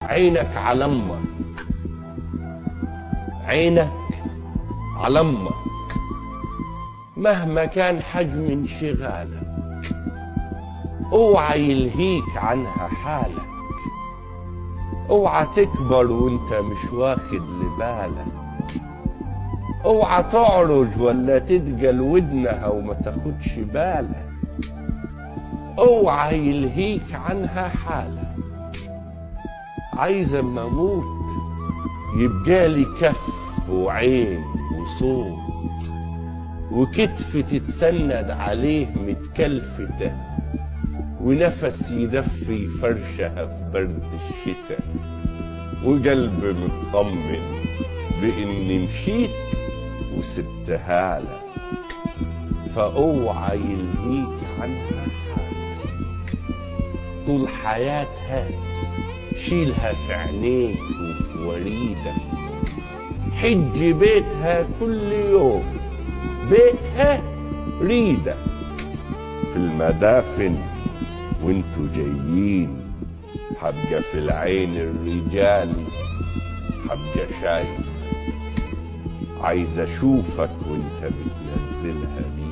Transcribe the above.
عينك على امك عينك على امك مهما كان حجم انشغالك اوعى يلهيك عنها حالك اوعى تكبر وانت مش واخد لبالك اوعى تعرج ولا تدجل ودنها وما تاخدش بالك اوعى يلهيك عنها حالك عايز اما اموت يبقى لي كف وعين وصوت وكتف تتسند عليه متكلفتة ونفس يدفي فرشها في برد الشتاء وقلب مطمن بإني مشيت وسبتها لك فاوعى يلهيك عنها حالك طول حياتها شيلها في عينيك وفي وريدك حج بيتها كل يوم بيتها ريدك في المدافن وانتوا جايين حبقى في العين الرجال حبقى شايف عايز اشوفك وانت بتنزلها